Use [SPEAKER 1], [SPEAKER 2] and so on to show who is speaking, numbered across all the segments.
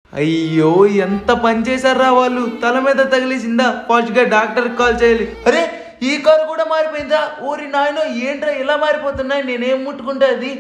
[SPEAKER 1] అయ్యో ఎంత పని చేశారా వాళ్ళు తల మీద తగిలేసిందా ఫాస్ట్ గా డాక్టర్ కాల్ చేయాలి అరే ఈ కారు కూడా మారిపోయిందా ఊరి నాయనో ఏంట్రా ఇలా మారిపోతున్నాయి నేనేం ముట్టుకుంటే అది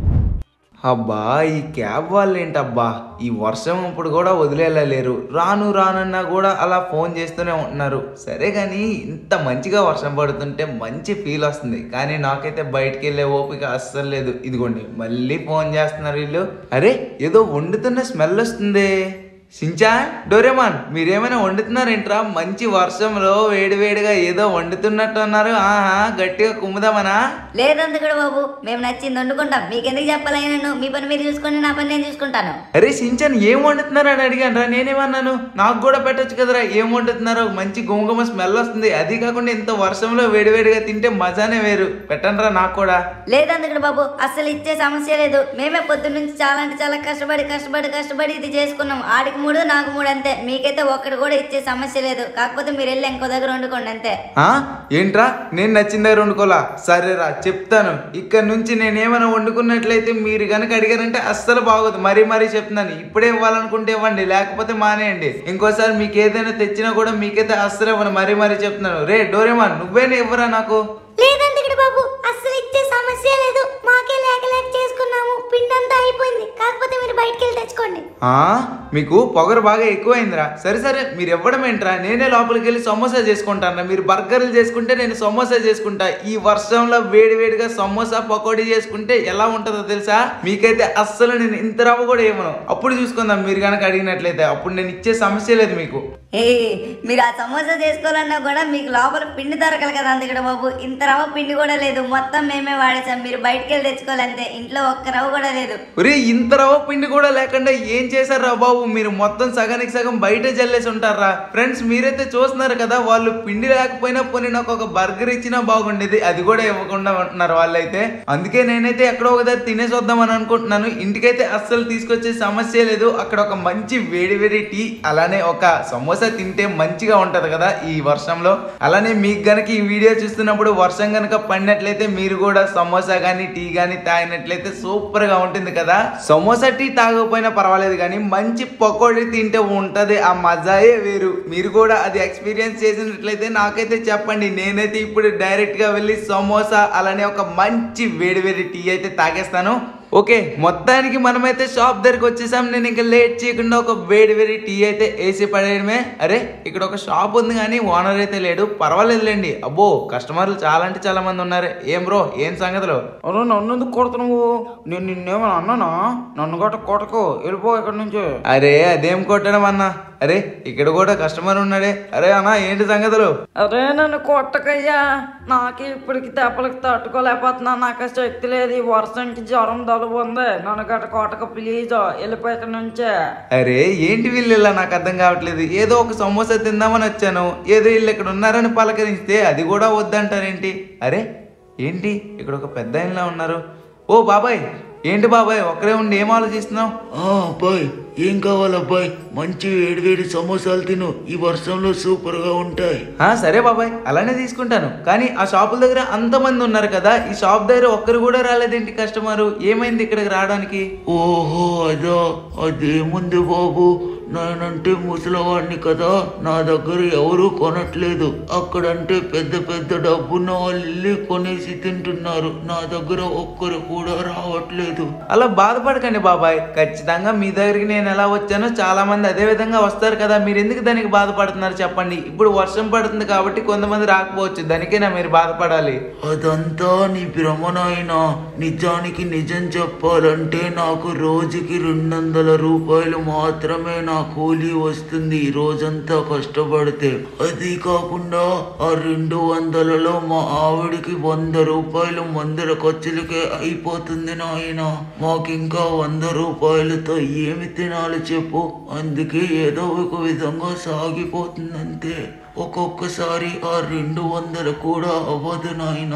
[SPEAKER 1] అబ్బా ఈ క్యాబ్ వాళ్ళు ఏంటబ్బా ఈ వర్షం ఇప్పుడు కూడా వదిలేలేరు రాను రానన్నా కూడా అలా ఫోన్ చేస్తూనే ఉంటున్నారు సరే కానీ ఇంత మంచిగా వర్షం పడుతుంటే మంచి ఫీల్ వస్తుంది కానీ నాకైతే బయటికి వెళ్ళే ఓపిక అస్సలు లేదు ఇదిగోండి మళ్ళీ ఫోన్ చేస్తున్నారు వీళ్ళు అరే ఏదో వండుతున్న స్మెల్ వస్తుంది సించా డోరేమాన్ మీరేమైనా వండుతున్నారేంట్రా మంచి వర్షంలో వేడివేడిగా ఏదో వండుతున్నట్టు అన్నారు ఆహా గట్టిగా కుమ్ముదామనా
[SPEAKER 2] లేదందుకుడు బాబు మేము నచ్చింది వండుకుంటాం మీకెందుకు చెప్పాలి నన్ను మీ పని మీరు చూసుకోండి నా పని నేను చూసుకుంటాను
[SPEAKER 1] అరే సించన్ ఏం వండుతున్నారు అని అడిగాను రా నేనేమన్నాను నాకు కూడా పెట్టొచ్చు కదరా ఏం వండుతున్నారో మంచి గుమగుమ స్మెల్ వస్తుంది అది కాకుండా ఇంత వర్షంలో వేడివేడిగా తింటే మజానే వేరు పెట్టండిరా నాకు కూడా
[SPEAKER 2] లేదందుకుడు బాబు అస్సలు ఇచ్చే సమస్య లేదు మేమే పొద్దున్న నుంచి చాలా అంటే చాలా కష్టపడి కష్టపడి కష్టపడి ఇది చేసుకున్నాం ఆడికి మూడు నాకు మూడు అంతే మీకైతే ఒక్కటి కూడా ఇచ్చే సమస్య లేదు కాకపోతే మీరు వెళ్ళి ఇంకో దగ్గర వండుకోండి అంతే
[SPEAKER 1] ఆ ఏంట్రా నేను నచ్చిన దగ్గర వండుకోలా సరేరా చెప్తాను ఇక్కడ నుంచి నేను ఏమైనా వండుకున్నట్లయితే మీరు కనుక అడిగారంటే అస్సలు బాగోదు మరీ మరీ చెప్తున్నాను ఇప్పుడే ఇవ్వాలనుకుంటే ఇవ్వండి లేకపోతే మానేయండి ఇంకోసారి మీకు ఏదైనా తెచ్చినా కూడా మీకైతే అస్సలు ఇవ్వను మరీ మరీ చెప్తున్నాను రే డోరేమాన్ నువ్వేనా ఇవ్వరా నాకు
[SPEAKER 2] లేదందుకుడు బాబు అస్సలు ఇచ్చే సమస్య లేదు మాకే లేక లేక చేసుకున్నాము పిండి అంతా అయిపోయింది కాకపోతే మీరు బయటికి వెళ్ళి తెచ్చుకోండి
[SPEAKER 1] ఆ మీకు పొగరు బాగా ఎక్కువైందిరా సరే సరే మీరు ఇవ్వడం ఏంట్రా నేనే లోపలికి వెళ్ళి సమోసా చేసుకుంటాను మీరు బర్గర్లు చేసుకుంటే నేను సమోసా చేసుకుంటా ఈ వర్షంలో వేడి వేడిగా సమోసా పకోడీ చేసుకుంటే ఎలా ఉంటుందో తెలుసా మీకైతే అస్సలు నేను ఇంత రవ్వ కూడా ఇవ్వను అప్పుడు చూసుకుందాం మీరు కనుక అడిగినట్లయితే అప్పుడు నేను ఇచ్చే సమస్య లేదు మీకు
[SPEAKER 2] ఏ మీరు ఆ సమోసా చేసుకోవాలన్నా కూడా మీకు లోపల పిండి దొరకదు కదా అందుకడ బాబు ఇంత రవ్వ పిండి కూడా లేదు మొత్తం మేమే వాడేసాం మీరు బయటికి వెళ్ళి తెచ్చుకోవాలంతే ఇంట్లో ఒక్క రవ్వ కూడా లేదు
[SPEAKER 1] ఒరే ఇంత రవ్వ పిండి కూడా లేకుండా ఏం చేశారా బాబు మీరు మొత్తం సగానికి సగం బయట జల్లేసి ఉంటారా ఫ్రెండ్స్ మీరైతే చూస్తున్నారు కదా వాళ్ళు పిండి లేకపోయినా పోనీ నాకు ఒక బర్గర్ ఇచ్చినా బాగుండేది అది కూడా ఇవ్వకుండా ఉంటున్నారు వాళ్ళైతే అందుకే నేనైతే ఎక్కడో ఒక దగ్గర తినేసి వద్దామని అనుకుంటున్నాను ఇంటికైతే అస్సలు తీసుకొచ్చే సమస్య లేదు అక్కడ ఒక మంచి వేడి వేడి టీ అలానే ఒక సమోసా తింటే మంచిగా ఉంటది కదా ఈ వర్షంలో అలానే మీకు గనక ఈ వీడియో చూస్తున్నప్పుడు వర్షం గనక పడినట్లయితే మీరు కూడా సమోసా కానీ టీ కానీ తాగినట్లయితే సూపర్ గా ఉంటుంది కదా సమోసా టీ తాగకపోయినా పర్వాలేదు కానీ మంచి పకోడీ తింటే ఉంటది ఆ మజాయే వేరు మీరు కూడా అది ఎక్స్పీరియన్స్ చేసినట్లయితే నాకైతే చెప్పండి నేనైతే ఇప్పుడు డైరెక్ట్ గా వెళ్ళి సమోసా అలానే ఒక మంచి వేడి వేడి టీ అయితే తాగేస్తాను ఓకే మొత్తానికి మనమైతే షాప్ దగ్గరికి వచ్చేసాం నేను ఇంకా లేట్ చేయకుండా ఒక వేడి వేడి టీ అయితే వేసి పడేయడమే అరే ఇక్కడ ఒక షాప్ ఉంది కానీ ఓనర్ అయితే లేడు పర్వాలేదులేండి అబ్బో కస్టమర్లు చాలా అంటే చాలా మంది ఉన్నారు ఏం బ్రో ఏం సంగతులు
[SPEAKER 3] అరే నన్ను ఎందుకు కొడుతున్నావు నేను నిన్నేమని అన్నానా నన్ను గట్ట కొట్టకు వెళ్ళిపో ఇక్కడి నుంచి
[SPEAKER 1] అరే అదేం కొట్టడం అన్న అరే ఇక్కడ కూడా కస్టమర్ ఉన్నాడే అరే అన్న ఏంటి సంగతులు
[SPEAKER 3] అరే నన్ను కొట్టకయ్యా నాకు ఇప్పటికి తెప్పలకి తట్టుకోలేకపోతున్నా నాకు ఆ శక్తి లేదు ఈ వర్షంకి జ్వరం దలుపు ఉంది నన్ను గట్ట కొట్టక ప్లీజ్ వెళ్ళిపో ఇక్కడి నుంచే
[SPEAKER 1] అరే ఏంటి వీళ్ళు ఇలా నాకు అర్థం కావట్లేదు ఏదో ఒక సమోసా తిందామని వచ్చాను ఏదో వీళ్ళు ఇక్కడ ఉన్నారని పలకరిస్తే అది కూడా వద్దంటారేంటి అరే ఏంటి ఇక్కడ ఒక పెద్ద ఆయనలా ఉన్నారు ఓ బాబాయ్ ఏంటి బాబాయ్ ఒక్కరే ఉండి ఏం ఆలోచిస్తున్నావు
[SPEAKER 4] ఆ అబ్బాయ్ ఏం కావాలి అబ్బాయ్ మంచి వేడివేడి సమోసాలు తిను ఈ వర్షంలో సూపర్ గా ఉంటాయి
[SPEAKER 1] ఆ సరే బాబాయ్ అలానే తీసుకుంటాను కానీ ఆ షాపుల దగ్గర అంతమంది ఉన్నారు కదా ఈ షాప్ దగ్గర ఒక్కరు కూడా రాలేదేంటి కస్టమరు ఏమైంది ఇక్కడికి రావడానికి
[SPEAKER 4] ఓహో అదా అదేముంది బాబు నేనంటే ముసలివాడిని కదా నా దగ్గర ఎవరు కొనట్లేదు అక్కడంటే పెద్ద పెద్ద డబ్బున్న వాళ్ళు వెళ్ళి కొనేసి తింటున్నారు నా దగ్గర ఒక్కరు కూడా రావట్లేదు
[SPEAKER 1] అలా బాధపడకండి బాబాయ్ ఖచ్చితంగా మీ దగ్గరికి నేను ఎలా వచ్చానో చాలా మంది అదే విధంగా వస్తారు కదా మీరు ఎందుకు దానికి బాధపడుతున్నారు చెప్పండి ఇప్పుడు వర్షం పడుతుంది కాబట్టి కొంతమంది రాకపోవచ్చు దానికైనా మీరు బాధపడాలి
[SPEAKER 4] అదంతా నీ భ్రమ నాయనా నిజానికి నిజం చెప్పాలంటే నాకు రోజుకి రెండు వందల రూపాయలు మాత్రమే నా కూలీ వస్తుంది ఈ రోజంతా కష్టపడితే అది కాకుండా ఆ రెండు వందలలో మా ఆవిడికి వంద రూపాయలు మందుల ఖర్చులకే అయిపోతుంది నాయన మాకింకా వంద రూపాయలతో ఏమి తినాలి చెప్పు అందుకే ఏదో ఒక విధంగా సాగిపోతుంది అంతే ఒక్కొక్కసారి ఆ రెండు వందలు కూడా అవ్వదు నాయనా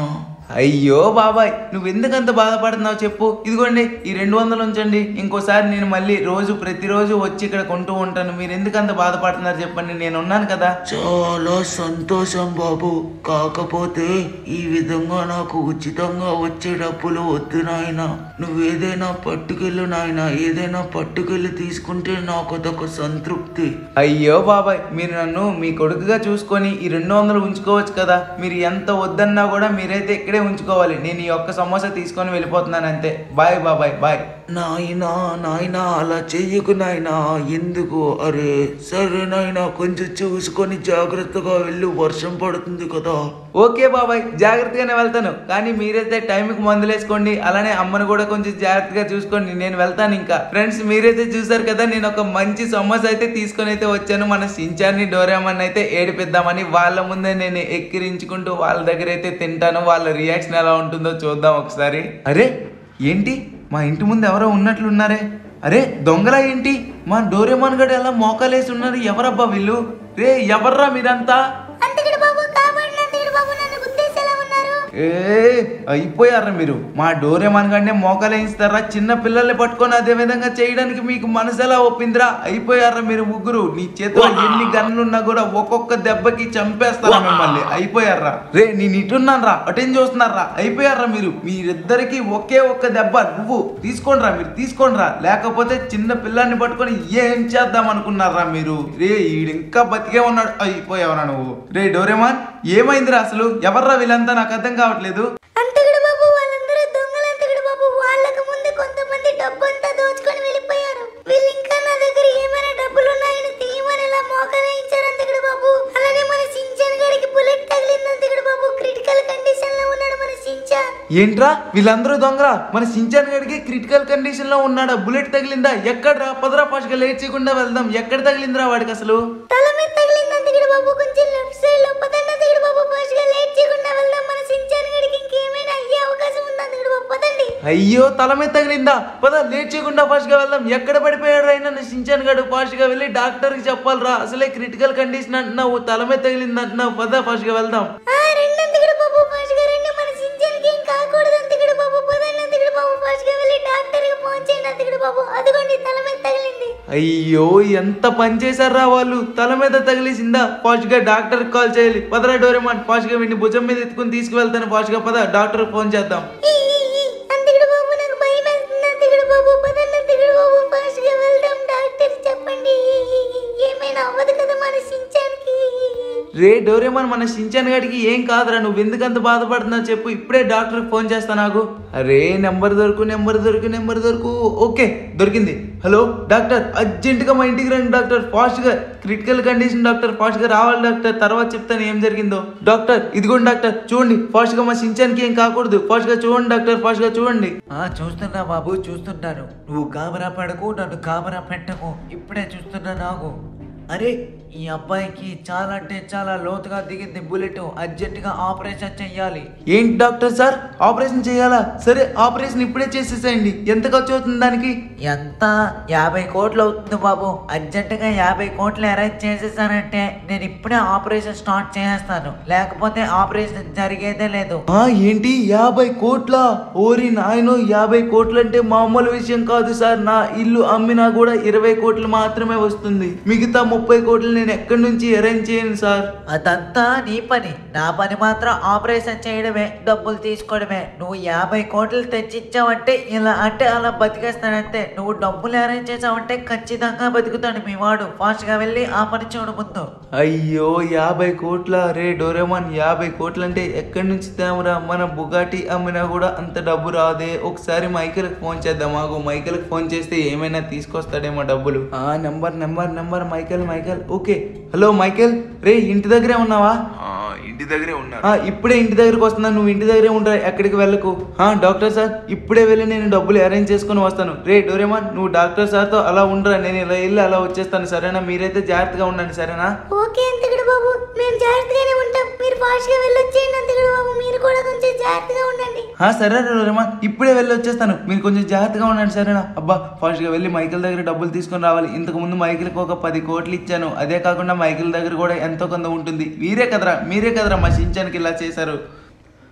[SPEAKER 1] అయ్యో బాబాయ్ నువ్వు ఎందుకంత బాధపడుతున్నావు చెప్పు ఇదిగోండి ఈ రెండు వందలు ఉంచండి ఇంకోసారి నేను మళ్ళీ రోజు ప్రతిరోజు వచ్చి ఇక్కడ కొంటూ ఉంటాను మీరు ఎందుకంత బాధపడుతున్నారు చెప్పండి నేను ఉన్నాను కదా
[SPEAKER 4] చాలా సంతోషం బాబు కాకపోతే ఈ విధంగా నాకు ఉచితంగా వచ్చే డబ్బులు వద్దు నాయన నువ్వేదైనా పట్టుకెళ్ళు నాయన ఏదైనా పట్టుకెళ్ళి తీసుకుంటే నాకు అదొక సంతృప్తి
[SPEAKER 1] అయ్యో బాబాయ్ మీరు నన్ను మీ కొడుకుగా చూసుకొని ఈ రెండు వందలు ఉంచుకోవచ్చు కదా మీరు ఎంత వద్దన్నా కూడా మీరైతే ఇక్కడే ఉంచుకోవాలి నేను ఈ ఒక్క సమోసా తీసుకొని వెళ్ళిపోతున్నాను అంతే బాయ్ బాబాయ్ బాయ్
[SPEAKER 4] నాయనా నాయనా అలా చెయ్యకు నాయనా ఎందుకు అరే సరే నాయనా కొంచెం చూసుకొని జాగ్రత్తగా వెళ్ళు వర్షం పడుతుంది కదా
[SPEAKER 1] ఓకే బాబాయ్ జాగ్రత్తగానే వెళ్తాను కానీ మీరైతే టైంకి మందులేసుకోండి అలానే అమ్మను కూడా కొంచెం జాగ్రత్తగా చూసుకోండి నేను వెళ్తాను ఇంకా ఫ్రెండ్స్ మీరైతే చూసారు కదా నేను ఒక మంచి సమోసా అయితే తీసుకొని అయితే వచ్చాను మన సించాన్ని డోరేమన్ అయితే ఏడిపిద్దామని వాళ్ళ ముందే నేను ఎక్కిరించుకుంటూ వాళ్ళ దగ్గర అయితే తింటాను వాళ్ళ రియాక్షన్ ఎలా ఉంటుందో చూద్దాం ఒకసారి అరే ఏంటి మా ఇంటి ముందు ఎవరో ఉన్నట్లున్నారే అరే దొంగలా ఏంటి మా డోరేమాన్ గడు ఎలా మోకాలేసి ఉన్నారు ఎవరబ్బా వీళ్ళు రే ఎవర్రా మీరంతా
[SPEAKER 2] అంతకుడు బాబు కాపాడిన అంతకుడు బాబు నన్ను గుర్తేసేలా ఉన్నారు
[SPEAKER 1] ఏ అయిపోయారా మీరు మా డోరేమాన్ గడినే మోకాలేయిస్తారా చిన్న పిల్లల్ని పట్టుకొని అదే విధంగా చేయడానికి మీకు మనసు ఎలా ఒప్పిందిరా అయిపోయారా మీరు ముగ్గురు నీ చేతిలో ఎన్ని గన్నులు ఉన్నా కూడా ఒక్కొక్క దెబ్బకి చంపేస్తారా మిమ్మల్ని అయిపోయారా రే నేను ఇటున్నాను రా అటెండ్ చూస్తున్నారా అయిపోయారా మీరు మీరిద్దరికి ఒకే ఒక్క దెబ్బ నువ్వు తీసుకోండిరా మీరు తీసుకోండిరా లేకపోతే చిన్న పిల్లాన్ని పట్టుకొని ఏం చేద్దాం అనుకున్నారా మీరు రే ఈడు ఇంకా బతికే ఉన్నాడు అయిపోయావరా నువ్వు రే డోరేమాన్ ఏమైందిరా అసలు ఎవర్రా వీళ్ళంతా నాకు అర్థం కావట్లేదు
[SPEAKER 2] అంతకుడు బాబు వాళ్ళందరూ దొంగలు అంతకుడు బాబు వాళ్ళకు ముందు కొంతమంది డబ్బు అంతా దోచుకొని వెళ్ళిపోయారు వీళ్ళు ఇంకా నా దగ్గర ఏమైనా డబ్బులు ఉన్నాయని తీయమని ఇలా మోకలేయించారు అంతకుడు బాబు అలానే మన సించాన్ గడికి బుల్లెట్ తగిలింది అంతకుడు బాబు క్రిటికల్ కండిషన్ లో ఉన్నాడు మన సించాన్
[SPEAKER 1] ఏంట్రా వీళ్ళందరూ దొంగరా మన సించాన్ గడికి క్రిటికల్ కండిషన్ లో ఉన్నాడా బుల్లెట్ తగిలిందా ఎక్కడ్రా పదరా పాషగా లేట్ చేయకుండా వెళ్దాం ఎక్కడ తగిలిందిరా వాడికి అసలు
[SPEAKER 2] తల మీద తగిలింది అంతకుడు బాబు కొంచెం లెఫ్ట్ సైడ్ లో పదండి అంతకుడు బాబు ఫాస్ట్ గా లేట్ చేయకుండా వెళ్దాం మన సించాన్ గడికి ఇంకేమైనా అయ్యే అవకాశం ఉంది అంతకుడు బాబు పదండి
[SPEAKER 1] అయ్యో తల మీద తగిలిందా పద లేట్ చేయకుండా ఫాస్ట్ గా వెళ్దాం ఎక్కడ పడిపోయాడు అయినా సించాన్ గడు ఫాస్ట్ గా వెళ్ళి డాక్టర్ కి చెప్పాలిరా అసలే క్రిటికల్ కండిషన్ అంటున్నావు తల మీద తగిలింది అంటున్నావు పద ఫాస్ట్ గా వెళ్దాం
[SPEAKER 2] ఆ రెండు అంతకుడు బాబు ఫాస్ట్ గా రండి మన సించాన్ కి ఏం కాకూడదు అంతకుడు బాబు పదండి అంతకుడు బాబు ఫాస్ట్ గా వెళ్ళి డాక్టర్ కి ఫోన్ చేయండి అంతకుడు బాబు అదిగోండి తల మీద తగిలింది
[SPEAKER 1] అయ్యో ఎంత పని చేశారా వాళ్ళు తల మీద తగిలేసిందా ఫాస్ట్ గా డాక్టర్ కాల్ చేయాలి పదరా డోరేమాన్ ఫాస్ట్ గా వీడిని భుజం మీద ఎత్తుకుని తీసుకువెళ్తాను ఫాస్ట్ గా పద డాక్టర్ ఫోన్ చేద్దాం
[SPEAKER 2] ఈ, ఈ, ఈ, అంతకుడు బాబు నాకు భయం వేస్తుంది అంతకుడు బాబు పదండి అంతకుడు బాబు ఫాస్ట్ గా వెళ్దాం డాక్టర్ చెప్పండి ఈ, ఈ, ఈ, ఏమైనా అవ్వదు కదా మన సించాన్ కి
[SPEAKER 1] రే డోరేమాన్ మన సించాన్ గడికి ఏం కాదురా నువ్వు ఎందుకంత బాధపడుతున్నావు చెప్పు ఇప్పుడే డాక్టర్కి ఫోన్ చేస్తా నాకు అరే నెంబర్ దొరుకు నెంబర్ దొరుకు నెంబర్ దొరుకు ఓకే దొరికింది హలో డాక్టర్ అర్జెంటుగా మా ఇంటికి రండి డాక్టర్ ఫాస్ట్గా క్రిటికల్ కండిషన్ డాక్టర్ ఫాస్ట్గా రావాలి డాక్టర్ తర్వాత చెప్తాను ఏం జరిగిందో డాక్టర్ ఇదిగోండి డాక్టర్ చూడండి ఫాస్ట్గా మా సించాన్కి ఏం కాకూడదు ఫాస్ట్గా చూడండి డాక్టర్ ఫాస్ట్గా చూడండి
[SPEAKER 5] ఆ చూస్తున్నా బాబు చూస్తున్నాను నువ్వు కాబరా పడకు నన్ను కాబరా పెట్టకు ఇప్పుడే చూస్తున్నా నాకు అరే ఈ అబ్బాయికి చాలా అంటే చాలా లోతుగా దిగింది బుల్లెట్ అర్జెంటుగా ఆపరేషన్ చెయ్యాలి
[SPEAKER 1] ఏంటి డాక్టర్ సార్ ఆపరేషన్ చేయాలా సరే ఆపరేషన్ ఇప్పుడే చేసేసేయండి ఎంత ఖర్చు అవుతుంది దానికి
[SPEAKER 5] ఎంత యాభై కోట్లు అవుతుంది బాబు అర్జెంటుగా యాభై కోట్లు అరేంజ్ చేసేసానంటే నేను ఇప్పుడే ఆపరేషన్ స్టార్ట్ చేసేస్తాను లేకపోతే ఆపరేషన్ జరిగేదే లేదు
[SPEAKER 1] ఆ ఏంటి యాభై కోట్ల ఓరి నాయనో యాభై కోట్లు అంటే మామూలు విషయం కాదు సార్ నా ఇల్లు అమ్మినా కూడా ఇరవై కోట్లు మాత్రమే వస్తుంది మిగతా ముప్పై కోట్లు నేను ఎక్కడి నుంచి అరేంజ్ చేయను సార్
[SPEAKER 5] అదంతా నీ పని నా పని మాత్రం ఆపరేషన్ చేయడమే డబ్బులు తీసుకోవడమే నువ్వు యాభై కోట్లు తెచ్చిచ్చావంటే ఇలా అంటే అలా బతికేస్తాడంతే నువ్వు డబ్బులు అరేంజ్ చేసావంటే ఖచ్చితంగా బతుకుతాడు మీ వాడు ఫాస్ట్ గా వెళ్ళి ఆ పని చూడు ముందు
[SPEAKER 1] అయ్యో యాభై కోట్ల రే డోరేమాన్ యాభై కోట్లు అంటే ఎక్కడి నుంచి తేమరా మన బుగాటి అమ్మినా కూడా అంత డబ్బు రాదే ఒకసారి మైకేల్కి ఫోన్ చేద్దాం ఆగు మైకేల్కి ఫోన్ చేస్తే ఏమైనా తీసుకొస్తాడేమో డబ్బులు ఆ number number number Michael Michael okay hello Michael రే ఇంటి దగ్గరే ఉన్నావా
[SPEAKER 4] ఇంటి దగ్గరే ఉన్నా
[SPEAKER 1] ఆ, ఇప్పుడే ఇంటి దగ్గరకు వస్తున్నా నువ్వు ఇంటి దగ్గరే ఉంటా ఎక్కడికి వెళ్ళకు ఆ, డాక్టర్ సార్ ఇప్పుడే వెళ్ళి నేను డబ్బులు అరేంజ్ చేసుకుని వస్తాను రే డోరేమాన్ నువ్వు డాక్టర్ సార్తో అలా ఉండరా నేను ఇలా వెళ్ళి అలా వచ్చేస్తాను సరేనా మీరైతే జాగ్రత్తగా ఉండండి సరేనా
[SPEAKER 2] ఓకే అంతకుడు బాబు మేము జాగ్రత్తగానే ఉంటాం మీరు ఫాస్ట్ గా వెళ్ళొచ్చేయండి అంతకుడు బాబు మీరు కూడా కొంచెం జాగ్రత్తగా ఉండండి
[SPEAKER 1] ఆ, సరే డోరేమాన్ ఇప్పుడే వెళ్ళి వచ్చేస్తాను మీరు కొంచెం జాగ్రత్తగా ఉండండి సరేనా అబ్బా ఫాస్ట్గా వెళ్ళి మైకిల్ దగ్గర డబ్బులు తీసుకొని రావాలి ఇంతకు ముందు మైకిల్కి ఒక పది కోట్లు ఇచ్చాను అదే కాకుండా మైకిల్ దగ్గర కూడా ఎంతో కొంత ఉంటుంది మీరే కదరా మీరే కదరా మా సించానికి ఇలా చేశారు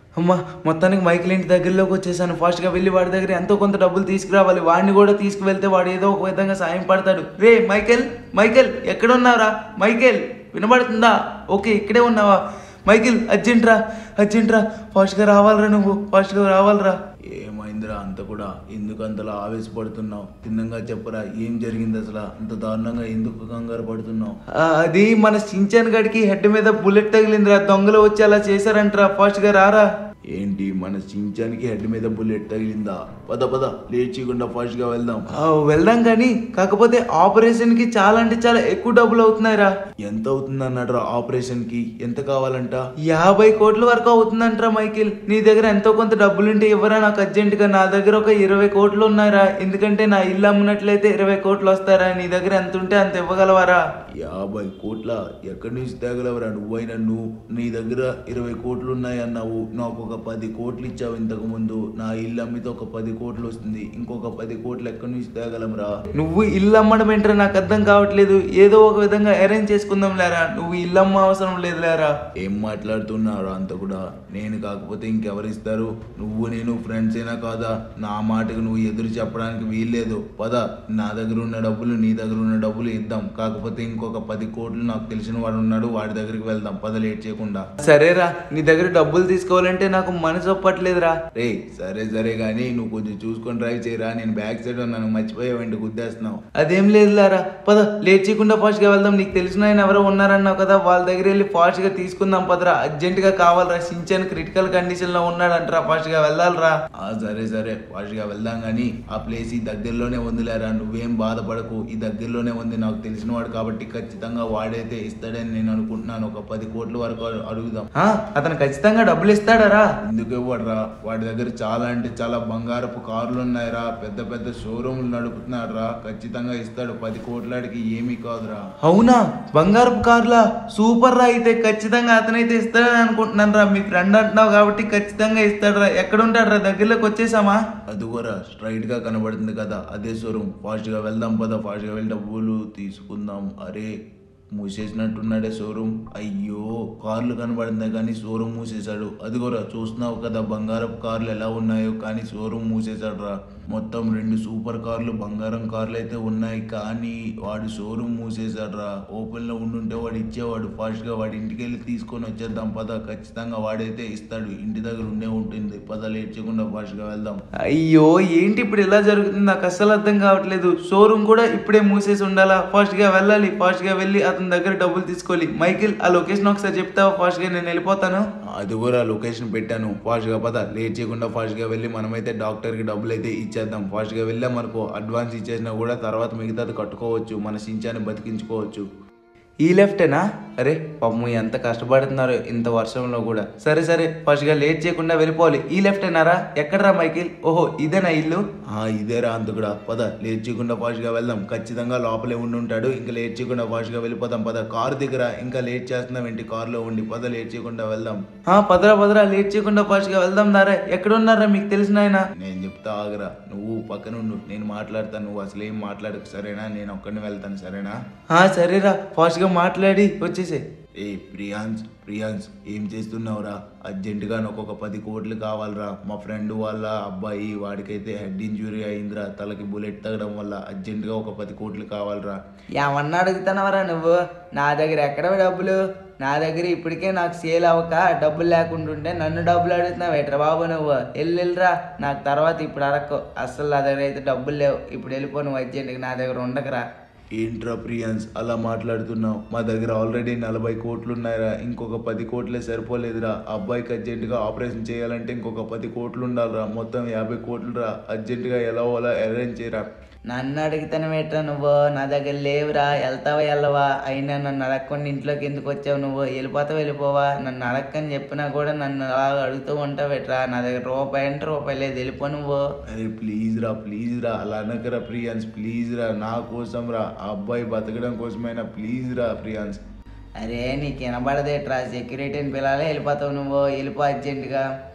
[SPEAKER 1] అమ్మా మొత్తానికి మైకిల్ ఇంటి దగ్గరలోకి వచ్చేసాను ఫాస్ట్గా వెళ్ళి వాడి దగ్గర ఎంతో కొంత డబ్బులు తీసుకురావాలి వాడిని కూడా తీసుకువెళ్తే వాడు ఏదో ఒక విధంగా సాయం పడతాడు రే మైకేల్ మైకేల్ ఎక్కడున్నారా మైకేల్ వినబడుతుందా ఓకే ఇక్కడే ఉన్నావా మైకిల్ అర్జెంట్ రా అర్జెంట్ రా ఫాస్ట్గా రావాలరా నువ్వు ఫాస్ట్గా రావాలరా
[SPEAKER 4] ఏమైందిరా అంత కూడా ఎందుకు అంతలా ఆవేశపడుతున్నావు తిన్నంగా చెప్పరా ఏం జరిగింది అసలు అంత దారుణంగా ఎందుకు కంగారు పడుతున్నావు
[SPEAKER 1] ఆ, అది మన సించాన్ గడికి హెడ్ మీద బుల్లెట్ తగిలిందిరా దొంగలు వచ్చి అలా చేశారంటరా ఫాస్ట్గా రారా
[SPEAKER 4] ఏంటి మన సించానికి హెడ్ మీద బుల్లెట్ తగిలిందా పద పద లేట్ చేయకుండా ఫాస్ట్ గా వెళ్దాం
[SPEAKER 1] ఆ, వెళ్దాం కానీ కాకపోతే ఆపరేషన్ కి చాలా అంటే చాలా ఎక్కువ డబ్బులు అవుతున్నాయిరా
[SPEAKER 4] ఎంత అవుతుంది అన్నాడు ఆపరేషన్ కి ఎంత కావాలంట
[SPEAKER 1] యాభై కోట్ల వరకు అవుతుందంటరా మైకిల్ నీ దగ్గర ఎంతో కొంత డబ్బులుంటే ఇవ్వరా నాకు అర్జెంట్ గా నా దగ్గర ఒక ఇరవై కోట్లు ఉన్నాయిరా ఎందుకంటే నా ఇల్లు అమ్మినట్లయితే ఇరవై కోట్లు వస్తారా నీ దగ్గర ఎంత ఉంటే అంత ఇవ్వగలవారా
[SPEAKER 4] యాభై కోట్ల ఎక్కడి నుంచి తేగలవరా నువ్వైనా నువ్వు నీ దగ్గర ఇరవై కోట్లు ఉన్నాయి అన్నావు నాకు ఒక పది కోట్లు ఇచ్చావు ఇంతకు ముందు నా ఇల్లు అమ్మితే ఒక పది కోట్లు వస్తుంది ఇంకొక పది కోట్లు ఎక్కడి నుంచి తేగలంరా
[SPEAKER 1] నువ్వు ఇల్లు అమ్మడం ఏంట్రా నాకు అర్థం కావట్లేదు ఏదో ఒక విధంగా అరేంజ్ చేసుకుందాం లేరా నువ్వు ఇల్లు అమ్మ అవసరం లేదు లేరా
[SPEAKER 4] ఏం మాట్లాడుతున్నారు అంత కూడా నేను కాకపోతే ఇంకెవరిస్తారు నువ్వు నేను ఫ్రెండ్స్ అయినా కాదా నా మాటకు నువ్వు ఎదురు చెప్పడానికి వీల్లేదు పద నా దగ్గర ఉన్న డబ్బులు నీ దగ్గర ఉన్న డబ్బులు ఇద్దాం కాకపోతే ఇంకొక పది కోట్లు నాకు తెలిసిన వాడు ఉన్నాడు వాడి దగ్గరికి వెళ్దాం పద లేట్ చేయకుండా
[SPEAKER 1] సరేరా నీ దగ్గర డబ్బులు తీసుకోవాలంటే నాకు మనసు ఒప్పట్లేదురా
[SPEAKER 4] రే సరే సరే కానీ నువ్వు కొంచెం చూసుకొని డ్రైవ్ చేయరా నేను బ్యాక్ సైడ్ ఉన్నాను మర్చిపోయావండి గుద్దేస్తున్నావు
[SPEAKER 1] అదేం లేదు లేరా పద లేట్ చేయకుండా ఫాస్ట్ గా వెళ్దాం నీకు తెలిసిన ఆయన ఎవరో ఉన్నారన్నావు కదా వాళ్ళ దగ్గర వెళ్ళి ఫాస్ట్ గా తీసుకుందాం పదరా అర్జెంట్ గా కావాలరా సించాన్ క్రిటికల్ కండిషన్ లో ఉన్నాడంటరా ఫాస్ట్ గా వెళ్ళాలరా
[SPEAKER 4] ఆ సరే సరే ఫాస్ట్గా వెళ్దాం కానీ ఆ ప్లేస్ ఈ దగ్గరలోనే ఉందిలేరా నువ్వేం బాధపడకు ఈ దగ్గరలోనే ఉంది నాకు తెలిసిన వాడు కాబట్టి ఖచ్చితంగా వాడైతే ఇస్తాడని నేను అనుకుంటున్నాను ఒక పది కోట్ల వరకు అడుగుదాం
[SPEAKER 1] ఆ, అతను ఖచ్చితంగా డబ్బులు ఇస్తాడరా
[SPEAKER 4] ఎందుకు ఇవ్వడరా వాడి దగ్గర చాలా అంటే చాలా బంగారపు కార్లు ఉన్నాయిరా పెద్ద పెద్ద షోరూమ్లు నడుపుతున్నాడు రా ఖచ్చితంగా ఇస్తాడు పది కోట్లాడికి ఏమీ కాదురా
[SPEAKER 1] అవునా బంగారపు కార్లా సూపర్ రా అయితే ఖచ్చితంగా అతనైతే ఇస్తాడని అనుకుంటున్నాను రా మీ ఫ్రెండ్ అంటున్నావు కాబట్టి ఖచ్చితంగా ఇస్తాడు రా ఎక్కడ ఉంటాడు రా దగ్గరలోకి వచ్చేసామా
[SPEAKER 4] అదుగోరా స్ట్రైట్ గా కనబడుతుంది కదా అదే షోరూమ్ ఫాస్ట్ గా వెళ్దాం పద ఫాస్ట్ గా వెళ్ళి డబ్బులు తీసుకుందాం అరే మూసేసినట్టున్నాడే షోరూమ్ అయ్యో కార్లు కనబడుతున్నాయి కానీ షోరూమ్ మూసేశాడు అదిగోరా చూస్తున్నావు కదా బంగారపు కార్లు ఎలా ఉన్నాయో కానీ షోరూమ్ మూసేశాడు రా మొత్తం రెండు సూపర్ కార్లు బంగారం కార్లు అయితే ఉన్నాయి కానీ వాడు షోరూమ్ మూసేశాడు రా ఓపెన్ లో ఉండుంటే వాడు ఇచ్చేవాడు ఫాస్ట్ గా వాడి ఇంటికి వెళ్ళి తీసుకొని వచ్చేద్దాం పద ఖచ్చితంగా వాడైతే ఇస్తాడు ఇంటి దగ్గర ఉండే ఉంటుంది పద లేట్ చేయకుండా ఫాస్ట్ గా వెళ్దాం
[SPEAKER 1] అయ్యో ఏంటి ఇప్పుడు ఇలా జరుగుతుంది నాకు అస్సలు అర్థం కావట్లేదు షోరూమ్ కూడా ఇప్పుడే మూసేసి ఉండాలా ఫాస్ట్ గా వెళ్ళాలి ఫాస్ట్ గా వెళ్ళి అతని దగ్గర డబ్బులు తీసుకోవాలి మైకిల్ ఆ లొకేషన్ ఒకసారి చెప్తావా ఫాస్ట్ గా నేను వెళ్ళిపోతాను
[SPEAKER 4] అది కూడా లొకేషన్ పెట్టాను ఫాస్ట్గా పద లేట్ చేయకుండా ఫాస్ట్గా వెళ్ళి మనమైతే డాక్టర్కి డబ్బులు అయితే ఇచ్చేద్దాం ఫాస్ట్గా వెళ్ళామనుకో అడ్వాన్స్ ఇచ్చేసినా కూడా తర్వాత మిగతాది కట్టుకోవచ్చు మన సించాన్ని బతికించుకోవచ్చు
[SPEAKER 1] ఈ లెఫ్టేనా అరే పాపం ఎంత కష్టపడుతున్నారు ఇంత వర్షంలో కూడా సరే సరే ఫస్ట్ గా లేట్ చేయకుండా వెళ్ళిపోవాలి ఈ లెఫ్టేనారా ఎక్కడరా మైకిల్ ఓహో ఇదేనా ఇల్లు
[SPEAKER 4] ఆ, ఇదేరా అంత కూడా పద లేట్ చేయకుండా ఫాస్ట్గా వెళ్దాం ఖచ్చితంగా లోపలే ఉండి ఉంటాడు ఇంకా లేట్ చేయకుండా ఫాస్ట్గా వెళ్ళిపోదాం పద కారు దగ్గర ఇంకా లేట్ చేస్తున్నాం ఏంటి కారులో ఉండి పద లేట్ చేయకుండా వెళ్దాం
[SPEAKER 1] ఆ పదరా పదరా లేట్ చేయకుండా ఫాస్ట్ గా వెళ్దాం దారా ఎక్కడ ఉన్నారా మీకు తెలిసిన ఆయన
[SPEAKER 4] నేను చెప్తా ఆగరా నువ్వు పక్కన ఉండు నేను మాట్లాడతాను నువ్వు అసలు ఏం మాట్లాడకు సరేనా నేను ఒక్కడిని వెళ్తాను సరేనా
[SPEAKER 1] ఆ సరేరా ఫాస్ట్ గా మాట్లాడి వచ్చేసే
[SPEAKER 4] ఏ ప్రియాన్స్ ప్రియాన్స్ ఏం చేస్తున్నావురా అర్జెంటుగా నాకు ఒక పది కోట్లు కావాలరా మా ఫ్రెండ్ వాళ్ళ అబ్బాయి వాడికైతే హెడ్ ఇంజురీ అయిందిరా తలకి బుల్లెట్ తగ్గడం వల్ల అర్జెంటుగా ఒక పది కోట్లు కావాలరా
[SPEAKER 5] ఏమన్నా అడుగుతున్నావరా నువ్వు నా దగ్గర ఎక్కడ డబ్బులు నా దగ్గర ఇప్పటికే నాకు సేల్ అవ్వక డబ్బులు లేకుండా ఉంటే నన్ను డబ్బులు అడుగుతున్నావు ఎట్రా బాబు నువ్వు వెళ్ళి వెళ్ళిరా నాకు తర్వాత ఇప్పుడు అడక్కు అస్సలు నా దగ్గర అయితే డబ్బులు లేవు ఇప్పుడు వెళ్ళిపో నువ్వు అర్జెంట్గా నా దగ్గర ఉండకరా
[SPEAKER 4] ఏంట్రా ప్రియాన్స్ అలా మాట్లాడుతున్నావు మా దగ్గర ఆల్రెడీ నలభై కోట్లు ఉన్నాయిరా ఇంకొక పది కోట్లే సరిపోలేదురా ఆ అబ్బాయికి అర్జెంటుగా ఆపరేషన్ చేయాలంటే ఇంకొక పది కోట్లు ఉండాలిరా మొత్తం యాభై కోట్లు రా అర్జెంటుగా ఎలా అలా అరేంజ్ చేయరా
[SPEAKER 5] నన్ను అడుగుతాను ఎట్రా నువ్వు నా దగ్గర లేవురా వెళ్తావా వెళ్ళవా అయినా నన్ను అడగకుండా ఇంట్లోకి ఎందుకు వచ్చావు నువ్వు వెళ్ళిపోతావు వెళ్ళిపోవా నన్ను అడగని చెప్పినా కూడా నన్ను అలా అడుగుతూ ఉంటావు ఎట్రా నా దగ్గర రూపాయి అంటే రూపాయి లేదు వెళ్ళిపో నువ్వు
[SPEAKER 4] అరే ప్లీజ్ రా ప్లీజ్ రా అలా అనకరా ప్రియాన్స్ ప్లీజ్ రా నా కోసం రా ఆ అబ్బాయి బతకడం కోసమైనా ప్లీజ్ రా ప్రియాన్స్
[SPEAKER 5] అరే నీకు వినబడదేట్రా సెక్యూరిటీని పిల్లలే వెళ్ళిపోతావు నువ్వు వెళ్ళిపో అర్జెంటుగా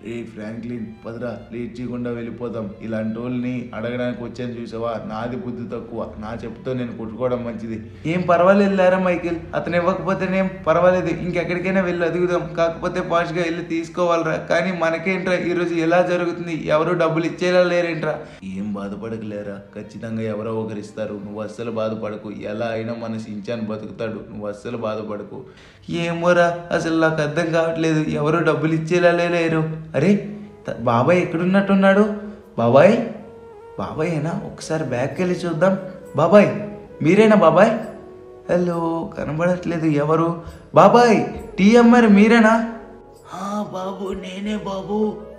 [SPEAKER 1] ఏ ఫ్రాంక్లిన్ పదరా లేట్ చేయకుండా వెళ్ళిపోదాం ఇలాంటి వాళ్ళని అడగడానికి వచ్చాను చూసావా నాది బుద్ధి తక్కువ నా చెప్పుతో నేను కొట్టుకోవడం మంచిది ఏం పర్వాలేదు లేరా మైకిల్ అతను ఇవ్వకపోతేనేం పర్వాలేదు ఇంకెక్కడికైనా వెళ్ళి అదుగుదాం కాకపోతే పాష్గా వెళ్ళి తీసుకోవాలరా కానీ మనకేంట్రా ఈరోజు ఎలా జరుగుతుంది ఎవరు డబ్బులు ఇచ్చేలా లేరేంట్రా ఏం బాధపడకలేరా ఖచ్చితంగా ఎవరో ఒకరు ఇస్తారు నువ్వు అస్సలు బాధపడకు ఎలా అయినా మన సించాన్ బతుకుతాడు నువ్వు అస్సలు బాధపడకు ఏమోరా అసలు నాకు అర్థం కావట్లేదు ఎవరు డబ్బులు ఇచ్చేలా లేరు అరే త- బాబాయ్ ఎక్కడున్నట్టున్నాడు బాబాయ్ బాబాయేనా ఒకసారి బ్యాక్ వెళ్ళి చూద్దాం బాబాయ్ మీరేనా బాబాయ్ హలో కనబడట్లేదు ఎవరు బాబాయ్ టీ అమ్మారు మీరేనా
[SPEAKER 4] ఆ బాబు నేనే బాబు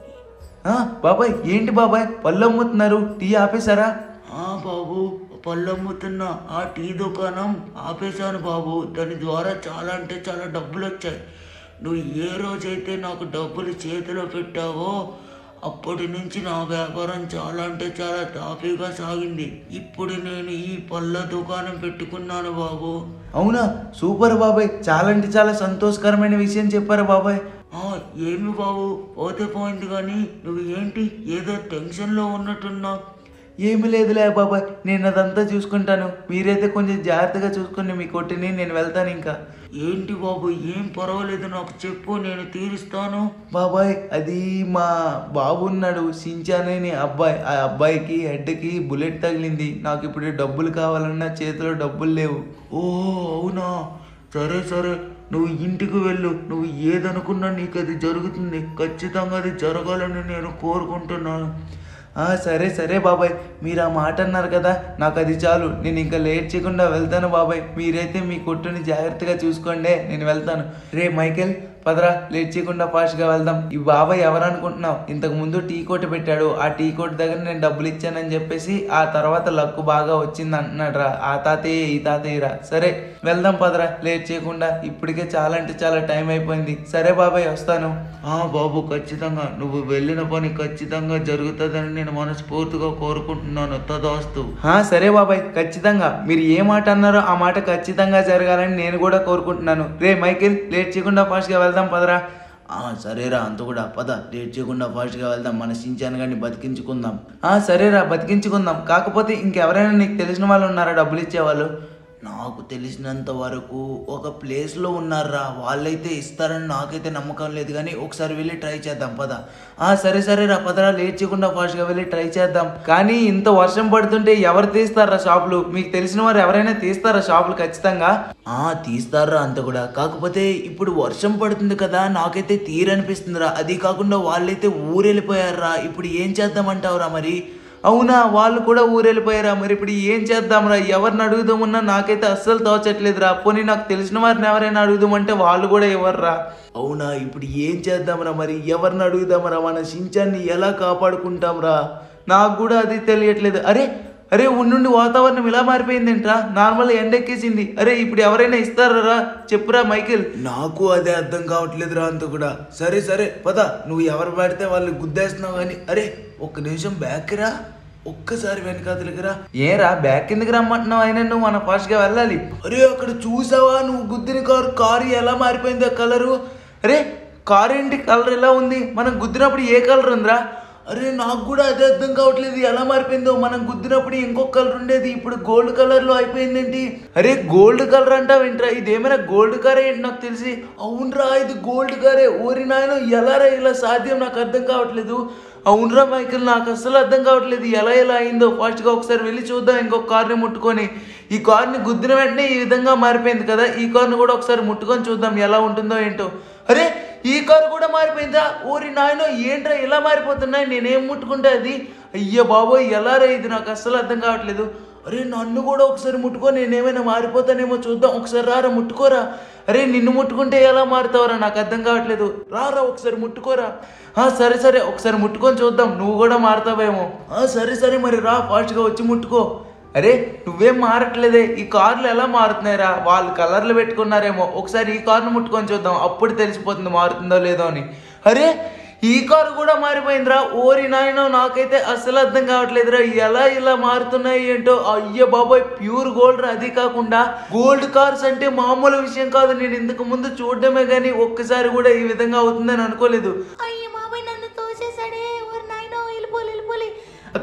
[SPEAKER 1] ఆ, బాబాయ్ ఏంటి బాబాయ్ పళ్ళు అమ్ముతున్నారు టీ ఆపేశారా
[SPEAKER 4] ఆ బాబు పళ్ళమ్ముతున్న ఆ టీ దుకాణం ఆపేశాను బాబు దాని ద్వారా చాలా అంటే చాలా డబ్బులు వచ్చాయి నువ్వు ఏ రోజైతే నాకు డబ్బులు చేతిలో పెట్టావో అప్పటి నుంచి నా వ్యాపారం చాలా అంటే చాలా తాపీగా సాగింది ఇప్పుడు నేను ఈ పళ్ళ దుకాణం పెట్టుకున్నాను బాబు
[SPEAKER 1] అవునా సూపర్ బాబాయ్ చాలా అంటే చాలా సంతోషకరమైన విషయం చెప్పారు బాబాయ్
[SPEAKER 4] ఆ, ఏమి బాబు పోతే పోయింది కానీ నువ్వు ఏంటి ఏదో టెన్షన్లో ఉన్నట్టున్నావు
[SPEAKER 1] ఏమి లేదులే బాబాయ్ నేను అదంతా చూసుకుంటాను మీరైతే కొంచెం జాగ్రత్తగా చూసుకుని మీ కొట్టిని నేను వెళ్తాను ఇంకా
[SPEAKER 4] ఏంటి బాబు ఏం పర్వాలేదు నాకు చెప్పు నేను తీరుస్తాను
[SPEAKER 1] బాబాయ్ అది మా బాబు ఉన్నాడు సించానని అబ్బాయి ఆ అబ్బాయికి హెడ్కి బుల్లెట్ తగిలింది నాకు ఇప్పుడు డబ్బులు కావాలన్నా చేతిలో డబ్బులు లేవు
[SPEAKER 4] ఓ అవునా సరే సరే నువ్వు ఇంటికి వెళ్ళు నువ్వు ఏదనుకున్నా నీకు అది జరుగుతుంది ఖచ్చితంగా అది జరగాలని నేను కోరుకుంటున్నాను
[SPEAKER 1] ఆ, సరే సరే బాబాయ్ మీరు ఆ మాట అన్నారు కదా నాకు అది చాలు నేను ఇంకా లేట్ చేయకుండా వెళ్తాను బాబాయ్ మీరైతే మీ కొట్టుని జాగ్రత్తగా చూసుకోండి నేను వెళ్తాను రే మైకేల్ పదరా లేట్ చేయకుండా ఫాస్ట్గా వెళ్దాం ఈ బాబాయ్ ఎవరు అనుకుంటున్నావు ఇంతకు ముందు టీ కోట్ పెట్టాడు ఆ టీ కోట్ దగ్గర నేను డబ్బులు ఇచ్చానని చెప్పేసి ఆ తర్వాత లక్కు బాగా వచ్చింది అంటున్నాడు రా ఆ తాతయ్య ఈ తాతయ్య రా సరే వెళ్దాం పదరా లేట్ చేయకుండా ఇప్పటికే చాలా అంటే చాలా టైం అయిపోయింది సరే బాబాయ్ వస్తాను
[SPEAKER 4] ఆ బాబు ఖచ్చితంగా నువ్వు వెళ్ళిన పని ఖచ్చితంగా జరుగుతుందని నేను మనస్ఫూర్తిగా కోరుకుంటున్నాను తదాస్తు
[SPEAKER 1] ఆ, సరే బాబాయ్ ఖచ్చితంగా మీరు ఏ మాట అన్నారో ఆ మాట ఖచ్చితంగా జరగాలని నేను కూడా కోరుకుంటున్నాను రే మైకిల్ లేట్ చేయకుండా ఫాస్ట్గా వెళ్దాం పదరా
[SPEAKER 4] ఆ సరేరా అంత కూడా పద లేట్ చేయకుండా ఫాస్ట్గా వెళ్దాం మన సించాను కానీ బతికించుకుందాం
[SPEAKER 1] ఆ, సరేరా బతికించుకుందాం కాకపోతే ఇంకెవరైనా నీకు తెలిసిన వాళ్ళు ఉన్నారా డబ్బులు ఇచ్చేవాళ్ళు
[SPEAKER 4] నాకు తెలిసినంత వరకు ఒక ప్లేస్లో ఉన్నారా వాళ్ళైతే ఇస్తారని నాకైతే నమ్మకం లేదు కానీ ఒకసారి వెళ్ళి ట్రై చేద్దాం పద
[SPEAKER 1] ఆ సరే సరే రా పదరా లేట్ చేయకుండా ఫాస్ట్గా వెళ్ళి ట్రై చేద్దాం కానీ ఇంత వర్షం పడుతుంటే ఎవరు తీస్తారా షాపులు మీకు తెలిసిన వారు ఎవరైనా తీస్తారా షాపులు ఖచ్చితంగా
[SPEAKER 4] ఆ తీస్తారా అంత కూడా కాకపోతే ఇప్పుడు వర్షం పడుతుంది కదా నాకైతే తీరనిపిస్తుందిరా అది కాకుండా వాళ్ళైతే ఊరెళ్ళిపోయారా ఇప్పుడు ఏం చేద్దామంటావురా మరి
[SPEAKER 1] అవునా వాళ్ళు కూడా ఊరెళ్ళిపోయారా మరి ఇప్పుడు ఏం చేద్దాంరా ఎవరిని అడుగుదామన్నా నాకైతే అస్సలు తోచట్లేదురా పోనీ నాకు తెలిసిన వారిని ఎవరైనా అడుగుదామంటే వాళ్ళు కూడా ఇవ్వర్రా
[SPEAKER 4] అవునా ఇప్పుడు ఏం చేద్దాంరా మరి ఎవరిని అడుగుదాంరా మన సించాన్ని ఎలా కాపాడుకుంటాంరా
[SPEAKER 1] నాకు కూడా అది తెలియట్లేదు అరే అరే ఉండుండి వాతావరణం ఇలా మారిపోయిందేంట్రా నార్మల్ ఎండెక్కేసింది అరే ఇప్పుడు ఎవరైనా ఇస్తారా చెప్పురా మైకిల్
[SPEAKER 4] నాకు అదే అర్థం కావట్లేదురా అంత కూడా సరే సరే పద నువ్వు ఎవరు పడితే వాళ్ళు గుద్దేస్తున్నావు కానీ అరే ఒక్క నిమిషం బ్యాక్ రా ఒక్కసారి వెనకాతలకి రా
[SPEAKER 1] ఏరా బ్యాక్ కిందకి రమ్మంటున్నావు అయినా నువ్వు మన ఫాస్ట్గా వెళ్ళాలి
[SPEAKER 4] అరే అక్కడ చూసావా నువ్వు గుద్దిన కారు కారు ఎలా మారిపోయిందో కలరు
[SPEAKER 1] అరే కార్ ఏంటి కలర్ ఎలా ఉంది మనం గుద్దినప్పుడు ఏ కలర్ ఉందిరా
[SPEAKER 4] అరే నాకు కూడా అదే అర్థం కావట్లేదు ఎలా మారిపోయిందో మనం గుద్దినప్పుడు ఇంకొక కలర్ ఉండేది ఇప్పుడు గోల్డ్ కలర్ లో అయిపోయిందేంటి
[SPEAKER 1] అరే గోల్డ్ కలర్ అంటావు ఏంట్రా ఇదేమైనా గోల్డ్ కార్ ఏంటి నాకు తెలిసి
[SPEAKER 4] అవునరా ఇది గోల్డ్ కారే ఓరి నాయన ఎలా రా ఇలా సాధ్యం నాకు అర్థం కావట్లేదు
[SPEAKER 1] అవునరా మైకిల్ నాకు అస్సలు అర్థం కావట్లేదు ఎలా ఎలా అయిందో ఫాస్ట్గా ఒకసారి వెళ్ళి చూద్దాం ఇంకొక కార్ని ముట్టుకొని ఈ కార్ని గుద్దిన వెంటనే ఈ విధంగా మారిపోయింది కదా ఈ కార్ని కూడా ఒకసారి ముట్టుకొని చూద్దాం ఎలా ఉంటుందో ఏంటో అరే ఈ కారు కూడా మారిపోయిందా ఓరి నాయనో ఏంట్రా ఇలా మారిపోతున్నాయి నేనేం ముట్టుకుంటే అది అయ్యో బాబోయ్ ఎలా రా ఇది నాకు అస్సలు అర్థం కావట్లేదు
[SPEAKER 4] అరే నన్ను కూడా ఒకసారి ముట్టుకో నేనేమైనా మారిపోతానేమో చూద్దాం ఒకసారి రారా ముట్టుకోరా
[SPEAKER 1] అరే నిన్ను ముట్టుకుంటే ఎలా మారుతావరా నాకు అర్థం కావట్లేదు
[SPEAKER 4] రారా ఒకసారి ముట్టుకోరా
[SPEAKER 1] ఆ, సరే సరే ఒకసారి ముట్టుకొని చూద్దాం నువ్వు కూడా మారుతావేమో
[SPEAKER 4] ఆ, సరే సరే మరి రా ఫాస్ట్గా వచ్చి ముట్టుకో
[SPEAKER 1] అరే నువ్వేం మారట్లేదే ఈ కార్లు ఎలా మారుతున్నాయిరా వాళ్ళు కలర్లు పెట్టుకున్నారేమో ఒకసారి ఈ కార్ను ముట్టుకొని చూద్దాం అప్పుడు తెలిసిపోతుంది మారుతుందో లేదో అని అరే ఈ కారు కూడా మారిపోయిందిరా ఓరి నాయనో నాకైతే అస్సలు అర్థం కావట్లేదురా ఎలా ఇలా మారుతున్నాయి ఏంటో అయ్యో బాబాయ్ ప్యూర్ గోల్డ్ రా అది కాకుండా గోల్డ్ కార్స్ అంటే మామూలు విషయం కాదు నేను ఇంతకు ముందు చూడడమే కానీ ఒక్కసారి కూడా ఈ విధంగా అవుతుందని అనుకోలేదు
[SPEAKER 2] అయ్యో బాబాయ్ నన్ను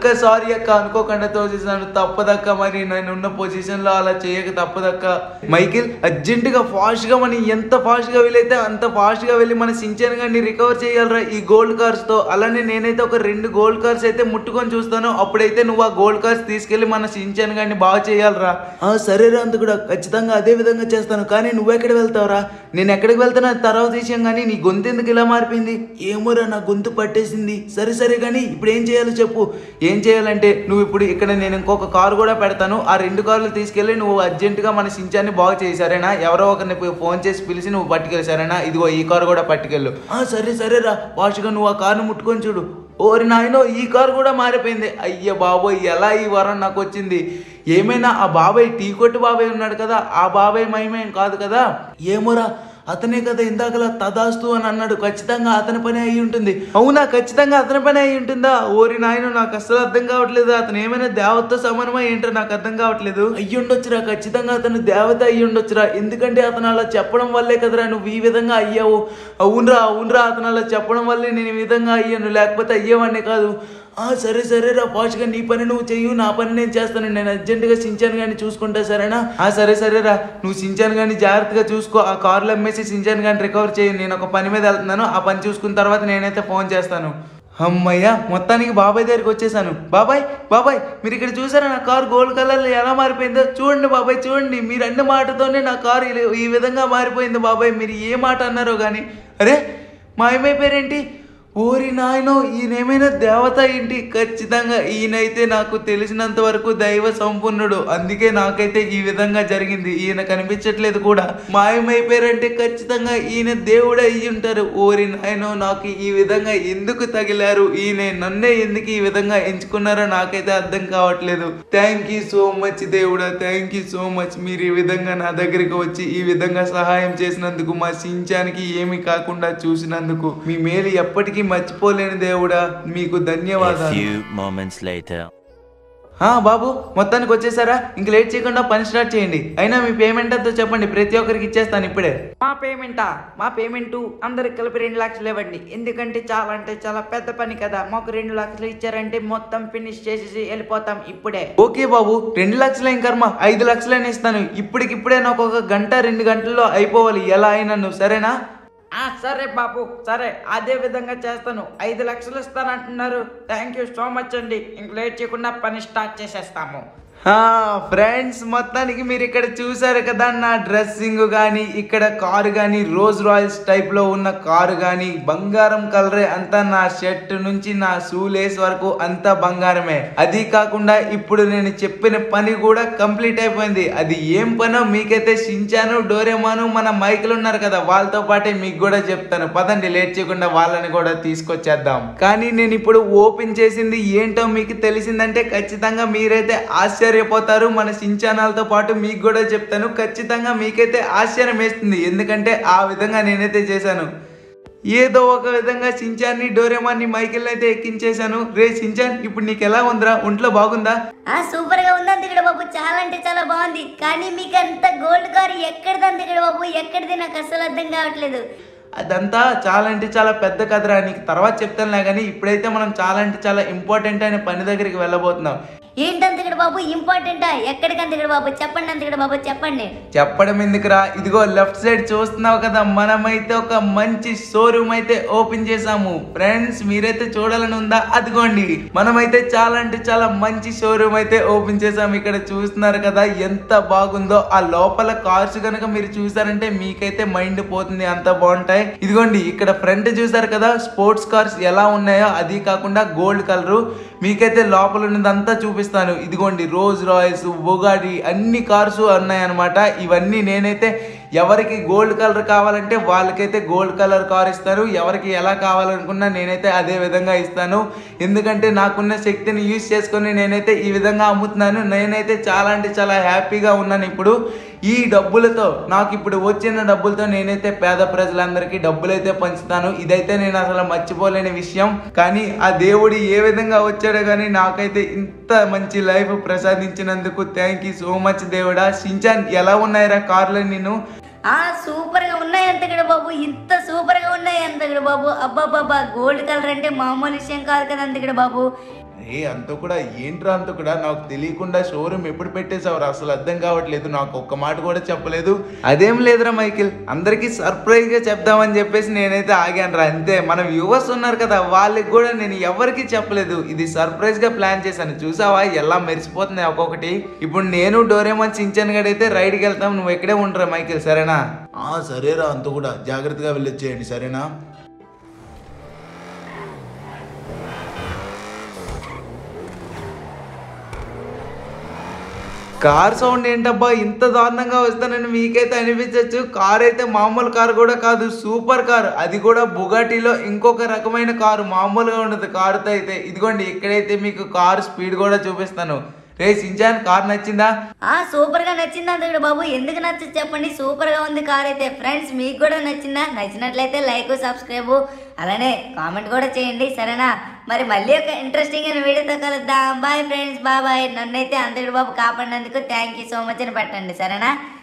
[SPEAKER 1] అక్క సారీ అక్క అనుకోకుండా తోసేసాను తప్పదక్క మరి నేను ఉన్న పొజిషన్ లో అలా చేయక తప్పదక్క మైకిల్ అర్జెంట్ గా ఫాస్ట్ గా మనం ఎంత ఫాస్ట్ గా వీలైతే అంత ఫాస్ట్ గా వెళ్ళి మన సించాన్ గారిని రికవర్ చేయాలరా ఈ గోల్డ్ కార్స్ తో అలానే నేనైతే ఒక రెండు గోల్డ్ కార్స్ అయితే ముట్టుకొని చూస్తాను అప్పుడైతే నువ్వు ఆ గోల్డ్ కార్స్ తీసుకెళ్లి మన సించాన్ గారిని బాగా చేయాలరా
[SPEAKER 4] ఆ సరేరా అంత కూడా ఖచ్చితంగా అదే విధంగా చేస్తాను కానీ నువ్వెక్కడ వెళ్తావురా
[SPEAKER 1] నేను ఎక్కడికి వెళ్తాను అది తర్వాత విషయం కానీ నీ గొంతు ఎందుకు ఇలా మారిపోయింది
[SPEAKER 4] ఏమోరా నా గొంతు పట్టేసింది సరే సరే కానీ ఇప్పుడు ఏం చేయాలో చెప్పు
[SPEAKER 1] ఏం చేయాలంటే నువ్వు ఇప్పుడు ఇక్కడ నేను ఇంకొక కారు కూడా పెడతాను ఆ రెండు కార్లు తీసుకెళ్ళి నువ్వు అర్జెంటుగా మన సించాన్ని బాగు చేయి సరేనా ఎవరో ఒకరిని పోయి ఫోన్ చేసి పిలిచి నువ్వు పట్టుకెళ్ళి సరేనా ఇదిగో ఈ కారు కూడా పట్టుకెళ్ళు
[SPEAKER 4] ఆ సరే సరేరా ఫాస్ట్గా నువ్వు ఆ కార్ను ముట్టుకొని చూడు
[SPEAKER 1] ఓరి నాయనో ఈ కారు కూడా మారిపోయింది అయ్య బాబోయ్ ఎలా ఈ వరం నాకు వచ్చింది ఏమైనా ఆ బాబాయ్ టీ కొట్టు బాబాయ్ ఉన్నాడు కదా ఆ బాబాయ్ మహిమేం కాదు కదా
[SPEAKER 4] ఏమోరా అతనే కదా ఇందాకలా తదాస్తు అని అన్నాడు ఖచ్చితంగా అతని పని అయి ఉంటుంది
[SPEAKER 1] అవునా ఖచ్చితంగా అతని పని అయి ఉంటుందా ఓరి నాయన నాకు అస్సలు అర్థం కావట్లేదు అతను ఏమైనా దేవతతో సమానమా ఏంటో నాకు అర్థం కావట్లేదు
[SPEAKER 4] అయ్యుండొచ్చురా ఖచ్చితంగా అతను దేవత అయ్యుండొచ్చురా ఎందుకంటే అతను అలా చెప్పడం వల్లే కదరా నువ్వు ఈ విధంగా అయ్యావు
[SPEAKER 1] అవునరా అవునరా అతను అలా చెప్పడం వల్లే నేను ఈ విధంగా అయ్యాను లేకపోతే అయ్యేవాడిని కాదు
[SPEAKER 4] ఆ సరే సరేరా ఫాస్ట్గా నీ పని నువ్వు చెయ్యు నా పని నేను చేస్తాను నేను అర్జెంటుగా సించాను కానీ చూసుకుంటా సరేనా
[SPEAKER 1] ఆ సరే సరేరా నువ్వు సించాన్ గాని జాగ్రత్తగా చూసుకో ఆ కార్లో అమ్మేసి సించాన్ గాని రికవర్ చేయి నేను ఒక పని మీద వెళ్తున్నాను ఆ పని చూసుకున్న తర్వాత నేనైతే ఫోన్ చేస్తాను అమ్మయ్య మొత్తానికి బాబాయ్ దగ్గరికి వచ్చేసాను బాబాయ్ బాబాయ్ మీరు ఇక్కడ చూసారా నా కారు గోల్డ్ కలర్లో ఎలా మారిపోయిందో చూడండి బాబాయ్ చూడండి మీరు అన్న మాటతోనే నా కారు ఇలా- ఈ విధంగా మారిపోయింది బాబాయ్ మీరు ఏ మాట అన్నారో కానీ అరే మాయమైపోయారేంటి ఓరి నాయనో ఈయనేమైనా దేవత ఏంటి ఖచ్చితంగా ఈయనైతే నాకు తెలిసినంత వరకు దైవ సంపూర్ణుడు అందుకే నాకైతే ఈ విధంగా జరిగింది ఈయన కనిపించట్లేదు కూడా మాయమైపోయారంటే ఖచ్చితంగా ఈయన దేవుడే అయ్యి ఉంటారు ఓరి నాయనో నాకు ఈ విధంగా ఎందుకు తగిలారు ఈయన నన్నే ఎందుకు ఈ విధంగా ఎంచుకున్నారో నాకైతే అర్థం కావట్లేదు థ్యాంక్ యూ సో మచ్ దేవుడా థ్యాంక్ యూ సో మచ్ మీరు ఈ విధంగా నా దగ్గరికి వచ్చి ఈ విధంగా సహాయం చేసినందుకు మా సించానికి ఏమి కాకుండా చూసినందుకు మీ మేలు ఎప్పటికీ మర్చిపోలేని దేవుడా మీకు
[SPEAKER 6] A
[SPEAKER 1] ధన్యవాదాలు
[SPEAKER 6] few moments later.
[SPEAKER 1] ఆ, బాబు మొత్తానికి వచ్చేసారా ఇంక లేట్ చేయకుండా పని స్టార్ట్ చేయండి అయినా మీ పేమెంట్ అంతా చెప్పండి ప్రతి ఒక్కరికి ఇచ్చేస్తాను ఇప్పుడే
[SPEAKER 3] మా పేమెంటా మా పేమెంట్ అందరికి కలిపి రెండు లక్షలు ఇవ్వండి ఎందుకంటే చాలా అంటే చాలా పెద్ద పని కదా మాకు రెండు లక్షలు ఇచ్చారంటే మొత్తం ఫినిష్ చేసేసి వెళ్ళిపోతాం ఇప్పుడే
[SPEAKER 1] ఓకే బాబు రెండు లక్షలే కర్మ ఐదు లక్షలైనా ఇస్తాను ఇప్పటికిప్పుడే నాకు ఒక గంట రెండు గంటల్లో అయిపోవాలి ఎలా అయినా నువ్వు సరేనా
[SPEAKER 3] ఆ సరే బాబు సరే అదే విధంగా చేస్తాను ఐదు లక్షలు ఇస్తానంటున్నారు థ్యాంక్ యూ సో మచ్ అండి ఇంక లేట్ చేయకుండా పని స్టార్ట్ చేసేస్తాము
[SPEAKER 1] ఫ్రెండ్స్ మొత్తానికి మీరు ఇక్కడ చూసారు కదా నా డ్రెస్సింగ్ కానీ ఇక్కడ కారు కానీ రోజ్ రాయల్స్ టైప్ లో ఉన్న కారు కానీ బంగారం కలరే అంతా నా షర్ట్ నుంచి నా షూ లేస్ వరకు అంతా బంగారమే అది కాకుండా ఇప్పుడు నేను చెప్పిన పని కూడా కంప్లీట్ అయిపోయింది అది ఏం పనో మీకైతే షించాను డోరేమాను మన మైకులు ఉన్నారు కదా వాళ్ళతో పాటే మీకు కూడా చెప్తాను పదండి లేట్ చేయకుండా వాళ్ళని కూడా తీసుకొచ్చేద్దాం కానీ నేను ఇప్పుడు ఓపెన్ చేసింది ఏంటో మీకు తెలిసిందంటే ఖచ్చితంగా మీరైతే ఆశ్చర్యపోతారు మన సించానాలతో పాటు మీకు కూడా చెప్తాను ఖచ్చితంగా మీకైతే ఆశ్చర్యం వేస్తుంది ఎందుకంటే ఆ విధంగా నేనైతే చేశాను ఏదో ఒక విధంగా సించాన్ని డోరేమాన్ని మైకిల్ అయితే ఎక్కించేశాను రే సించాన్ ఇప్పుడు నీకు ఎలా ఉందిరా ఒంట్లో బాగుందా
[SPEAKER 2] ఆ సూపర్ గా ఉంది అంతకుడు బాబు చాలా అంటే చాలా బాగుంది కానీ మీకు అంత గోల్డ్ కార్ ఎక్కడిది అంతకుడు బాబు ఎక్కడిది నాకు అసలు అర్థం కావట్లేదు
[SPEAKER 1] అదంతా చాలా అంటే చాలా పెద్ద కథరా నీకు తర్వాత చెప్తానులే కానీ ఇప్పుడైతే మనం చాలా అంటే చాలా ఇంపార్టెంట్ అయిన పని దగ్గరికి వెళ్ళబోతున్నాం
[SPEAKER 2] ఏంటి అంతకుడు బాబు ఇంపార్టెంటా ఎక్కడికి అంతకుడు బాబు చెప్పండి అంతకుడు బాబు చెప్పండి
[SPEAKER 1] చెప్పడం ఎందుకురా ఇదిగో లెఫ్ట్ సైడ్ చూస్తున్నావు కదా మనమైతే ఒక మంచి షోరూమ్ అయితే ఓపెన్ చేసాము ఫ్రెండ్స్ మీరైతే చూడాలని ఉందా అదిగోండి మనమైతే చాలా అంటే చాలా మంచి షోరూమ్ అయితే ఓపెన్ చేసాము ఇక్కడ చూస్తున్నారు కదా ఎంత బాగుందో ఆ లోపల కార్స్ కనుక మీరు చూసారంటే మీకైతే మైండ్ పోతుంది అంత బాగుంటాయి ఇదిగోండి ఇక్కడ ఫ్రంట్ చూసారు కదా స్పోర్ట్స్ కార్స్ ఎలా ఉన్నాయో అది కాకుండా గోల్డ్ కలరు మీకైతే లోపల ఉన్నదంతా చూపిస్తాను ఇదిగోండి రోజ్ రాయల్స్ బొగాడి అన్ని కార్స్ ఉన్నాయన్నమాట ఇవన్నీ నేనైతే ఎవరికి గోల్డ్ కలర్ కావాలంటే వాళ్ళకైతే గోల్డ్ కలర్ కార్ ఇస్తాను ఎవరికి ఎలా కావాలనుకున్నా నేనైతే అదే విధంగా ఇస్తాను ఎందుకంటే నాకున్న శక్తిని యూజ్ చేసుకొని నేనైతే ఈ విధంగా అమ్ముతున్నాను నేనైతే చాలా అంటే చాలా హ్యాపీగా ఉన్నాను ఇప్పుడు ఈ డబ్బులతో నాకు ఇప్పుడు వచ్చిన డబ్బులతో నేనైతే పేద ప్రజలందరికీ డబ్బులైతే పంచుతాను ఇదైతే నేను అసలు మర్చిపోలేని విషయం కానీ ఆ దేవుడు ఏ విధంగా వచ్చాడో కానీ నాకైతే ఇంత మంచి లైఫ్ ప్రసాదించినందుకు థ్యాంక్ యూ సో మచ్ దేవుడా షించాన్ ఎలా ఉన్నాయిరా కార్లు నేను
[SPEAKER 2] ఆ సూపర్ గా ఉన్నాయి అంతకుడు బాబు ఇంత సూపర్ గా ఉన్నాయి అంతకుడు బాబు అబ్బాబ్బాబ్బా గోల్డ్ కలర్ అంటే మామూలు విషయం కాదు కదా అంతకుడు బాబు
[SPEAKER 1] ఏ అంత కూడా ఏంట్రా అంత కూడా నాకు తెలియకుండా షోరూమ్ ఎప్పుడు పెట్టేశావురా అసలు అర్థం కావట్లేదు నాకు ఒక్క మాట కూడా చెప్పలేదు అదేం లేదురా మైకిల్ అందరికి సర్ప్రైజ్ గా చెప్దామని చెప్పేసి నేనైతే ఆగాను రా అంతే మన వ్యూవర్స్ ఉన్నారు కదా వాళ్ళకి కూడా నేను ఎవరికి చెప్పలేదు ఇది సర్ప్రైజ్ గా ప్లాన్ చేశాను చూసావా ఎలా మెరిసిపోతుంది ఒక్కొక్కటి ఇప్పుడు నేను డోరేమోన్ చించన్ గడైతే రైడ్కి వెళ్తాం నువ్వు ఎక్కడే ఉండరా మైకిల్ సరేనా
[SPEAKER 4] ఆ సరేరా అంత కూడా జాగ్రత్తగా వెళ్ళొచ్చేయండి సరేనా
[SPEAKER 1] కార్ సౌండ్ ఏంటబ్బా ఇంత దారుణంగా వస్తానని మీకైతే అనిపించవచ్చు కార్ అయితే మామూలు కార్ కూడా కాదు సూపర్ కార్ అది కూడా బుగాటిలో ఇంకొక రకమైన కారు మామూలుగా ఉండదు కారుతో అయితే ఇదిగోండి ఇక్కడైతే మీకు కార్ స్పీడ్ కూడా చూపిస్తాను రే సించాన్ కార్ నచ్చిందా
[SPEAKER 2] ఆ సూపర్ గా నచ్చింది అందుకుడు బాబు ఎందుకు నచ్చదు చెప్పండి సూపర్ గా ఉంది కార్ అయితే ఫ్రెండ్స్ మీకు కూడా నచ్చిందా నచ్చినట్లయితే లైక్ సబ్స్క్రైబ్ అలానే కామెంట్ కూడా చేయండి సరేనా మరి మళ్ళీ ఒక ఇంట్రెస్టింగ్ అయిన వీడియోతో కలుద్దాం బాయ్ ఫ్రెండ్స్ బాయ్ బాయ్ నన్నైతే అందుకుడు బాబు కాపాడినందుకు థ్యాంక్ యూ సో మచ్ అని పెట్టండి సరేనా